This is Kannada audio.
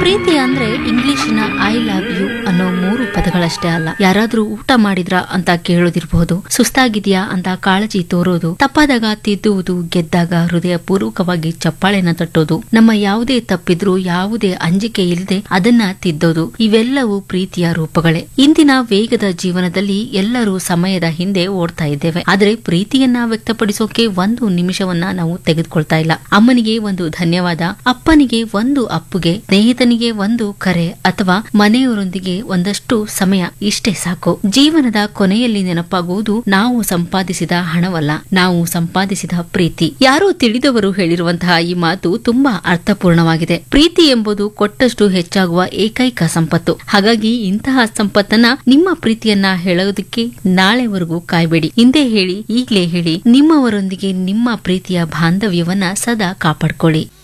ಪ್ರೀತಿ ಅಂದ್ರೆ ಇಂಗ್ಲಿಶಿನ ಐ ಲವ್ ಯು ಅನ್ನೋ ಮೂರು ಪದಗಳಷ್ಟೇ ಅಲ್ಲ ಯಾರಾದ್ರೂ ಊಟ ಮಾಡಿದ್ರಾ ಅಂತ ಕೇಳೋದಿರ್ಬಹುದು ಸುಸ್ತಾಗಿದ್ಯಾ ಅಂತ ಕಾಳಜಿ ತೋರೋದು ತಪ್ಪಾದಾಗ ತಿದ್ದುವುದು ಗೆದ್ದಾಗ ಹೃದಯ ಪೂರ್ವಕವಾಗಿ ಚಪ್ಪಾಳೆನ ತಟ್ಟೋದು ನಮ್ಮ ಯಾವುದೇ ತಪ್ಪಿದ್ರೂ ಯಾವುದೇ ಅಂಜಿಕೆ ಇಲ್ಲದೆ ಅದನ್ನ ತಿದ್ದೋದು ಇವೆಲ್ಲವೂ ಪ್ರೀತಿಯ ರೂಪಗಳೇ ಇಂದಿನ ವೇಗದ ಜೀವನದಲ್ಲಿ ಎಲ್ಲರೂ ಸಮಯದ ಹಿಂದೆ ಓಡ್ತಾ ಇದ್ದೇವೆ ಆದ್ರೆ ಪ್ರೀತಿಯನ್ನ ವ್ಯಕ್ತಪಡಿಸೋಕೆ ಒಂದು ನಿಮಿಷವನ್ನ ನಾವು ತೆಗೆದುಕೊಳ್ತಾ ಇಲ್ಲ ಅಮ್ಮನಿಗೆ ಒಂದು ಧನ್ಯವಾದ ಅಪ್ಪನಿಗೆ ಒಂದು ಅಪ್ಪುಗೆ ಸ್ನೇಹಿತನಿಗೆ ಒಂದು ಕರೆ ಅಥವಾ ಮನೆಯವರೊಂದಿಗೆ ಒಂದಷ್ಟು ಸಮಯ ಇಷ್ಟೇ ಸಾಕು ಜೀವನದ ಕೊನೆಯಲ್ಲಿ ನೆನಪಾಗುವುದು ನಾವು ಸಂಪಾದಿಸಿದ ಹಣವಲ್ಲ ನಾವು ಸಂಪಾದಿಸಿದ ಪ್ರೀತಿ ಯಾರೋ ತಿಳಿದವರು ಹೇಳಿರುವಂತಹ ಈ ಮಾತು ತುಂಬಾ ಅರ್ಥಪೂರ್ಣವಾಗಿದೆ ಪ್ರೀತಿ ಎಂಬುದು ಕೊಟ್ಟಷ್ಟು ಹೆಚ್ಚಾಗುವ ಏಕೈಕ ಸಂಪತ್ತು ಹಾಗಾಗಿ ಇಂತಹ ಸಂಪತ್ತನ್ನ ನಿಮ್ಮ ಪ್ರೀತಿಯನ್ನ ಹೇಳೋದಕ್ಕೆ ನಾಳೆವರೆಗೂ ಕಾಯ್ಬೇಡಿ ಹಿಂದೆ ಹೇಳಿ ಈಗ್ಲೇ ಹೇಳಿ ನಿಮ್ಮವರೊಂದಿಗೆ ನಿಮ್ಮ ಪ್ರೀತಿಯ ಬಾಂಧವ್ಯವನ್ನ ಸದಾ ಕಾಪಾಡ್ಕೊಳ್ಳಿ